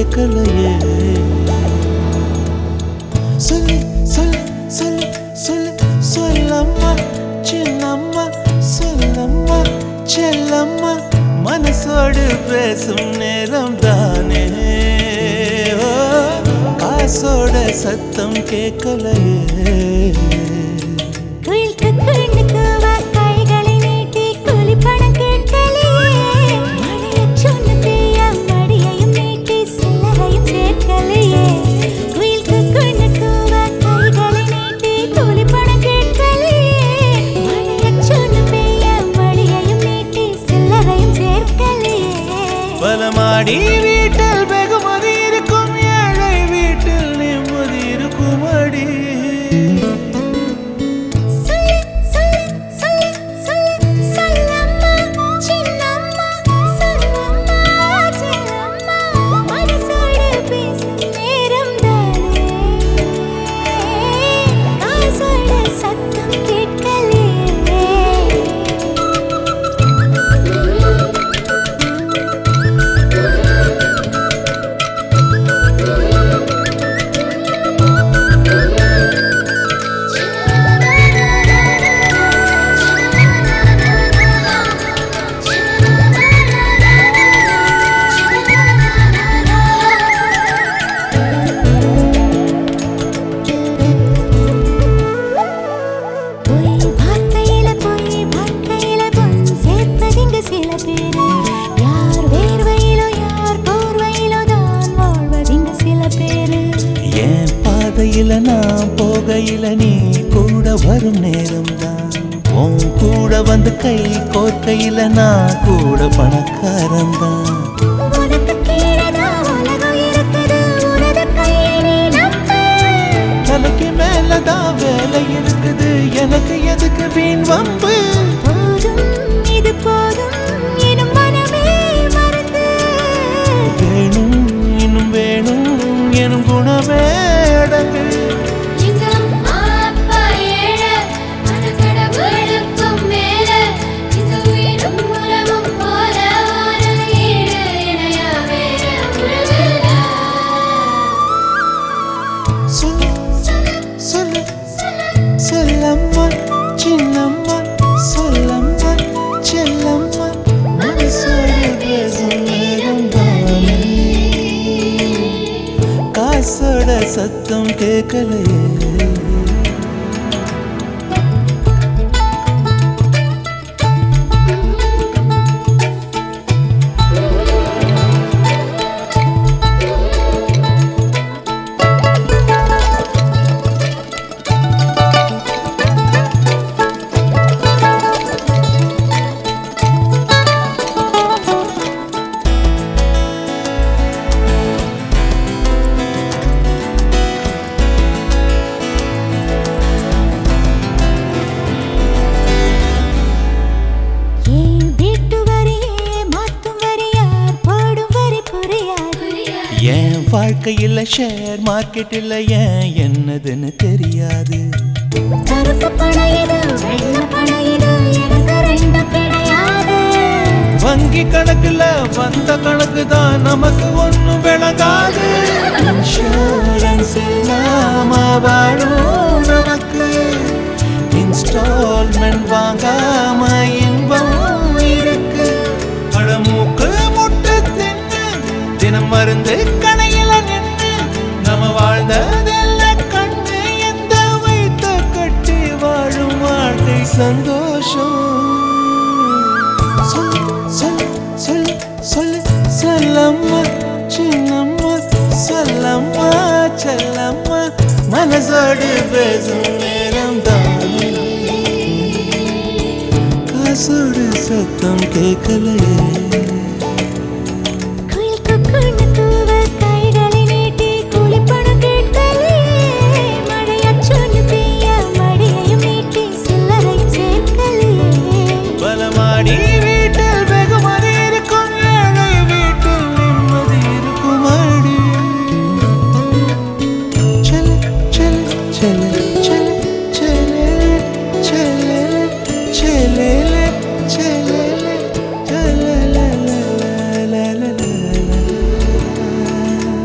கேட்கலையே சொல்லு சொல்லு சொல்லு சொல்லு சொல்லம்மா சின்னம்மா சொல்லம்மா செல்லம்மா மனசோடு பேசும் நேரம் தானே ஓ, காசோட சத்தம் கேட்கலையே குயில்க்கு கண்ணுக்கு கைகளை நீட்டி குளிப்பணம் கேட்கலையே மழையச் சொன்ன பெய்ய மடியையும் நீட்டி சிலரையும் சேர்க்கலையே குயில்க்கு கண்ணுக்கு கைகளை நீட்டி குளிப்பணம் கேட்கலையே மழையச் சொன்ன பெய்ய மடியையும் நீட்டி சிலரையும் சேர்க்கலையே பலமாடி வீட்டில் வெகுமதி இருக்கும் ஏழை வீட்டில் நிம்மதி இருக்கும் அடி சொல்லு சொல்லு சொல்லு சொல்லு சொல்லம்மா சின்னம்மா சொல்லம்மா சின்னம்மா மனசோடு பேசும் நேரம் தானே காசோட சத்தம் கேட்கலையே பொய் வார்த்தையில பொய் வாழ்க்கையில பொன் சேர்ப்பதிங்க சில பேரு யார் வேர்வையிலோ யார் போர்வையிலோ தான் வாழ்வதிங்க சில பேரு என் பாதையில நான் போகையில நீ கூட வரும் நேரம் தான் உன் கூட வந்து கை கோர்க்கையில நான் கூட பணக்காரன் தான் உனக்கு கீழதான் உலகம் இருக்குது உனது கையை நீ நம்பு தலைக்கு மேலதான் வேலை இருக்குது எனக்கு எதுக்கு வீண் வம்பு போதும் இது போதும் எனும் மனமே மறந்து வேணும் இன்னும் வேணும் எனும் குணமே அடங்கு எங்க அம்மா அப்பா ஏழை ஆனா கடவுளுக்கும் மேல இந்த உயிரும் உலகம் போல ஒரு ஈடு இணையா வேற உறவில்ல சொல்லு சொல்லு சொல்லம்மா சின்னம்மா சொல்லம்மா செல்லம்மா மனசோட பேசும் நேரம் தானே காசோட சத்தம் கேட்கலையே ஏன் வீட்டு வரியே மாத்தும் வரி யார் போடும் வரி புரியாது என் வாழ்க்கையில் ஷேர் மார்க்கெட்டில் ஏன் என்னதுன்னு தெரியாது கருப்பு பணம் இது வெள்ளை பணம் இது எனக்கு ரெண்டு கிடையாது வங்கி கணக்குல வந்த கணக்கு தான் நமக்கு ஒண்ணும் விளங்காது இன்சூரன்ஸ் இல்லாம வாழும் நமக்கு இன்ஸ்டால்மெண்ட் வாங்காம இன்பம் இருக்கு பழமூக்கு முட்டு தின்னு தினம் மருந்து கணையில நின்று நம்ம வாழ்ந்ததெல்லாம் கண்டு எந்த வைத்த கட்டி வாழும் வாழ்க்கை சந்தோஷம் சொல்லு சொல்லு சொல்லு சொல்லு சொல்லம்மா சின்னம்மா சொல்லம்மா செல்லம்மா மனசோடு பேசும் நேரம் தானே காசோடு சத்தம் கேட்கலையே குயிலுக்கு கண்ணு தூவ கைகளை நீட்டி குளிப்பணம் கேட்கலையே மழையச் சொன்னு பெய்ய மடியையும் நீட்டி சில்லறையும் சேர்க்கலையே பலமாடி வீட்டில் வெகுமதி இருக்கும் ஏழை வீட்டில் நிம்மதி இருக்கும் அடி செல்ல செல்ல செல்ல செல்ல செல்ல செல்ல செல்ல செல்ல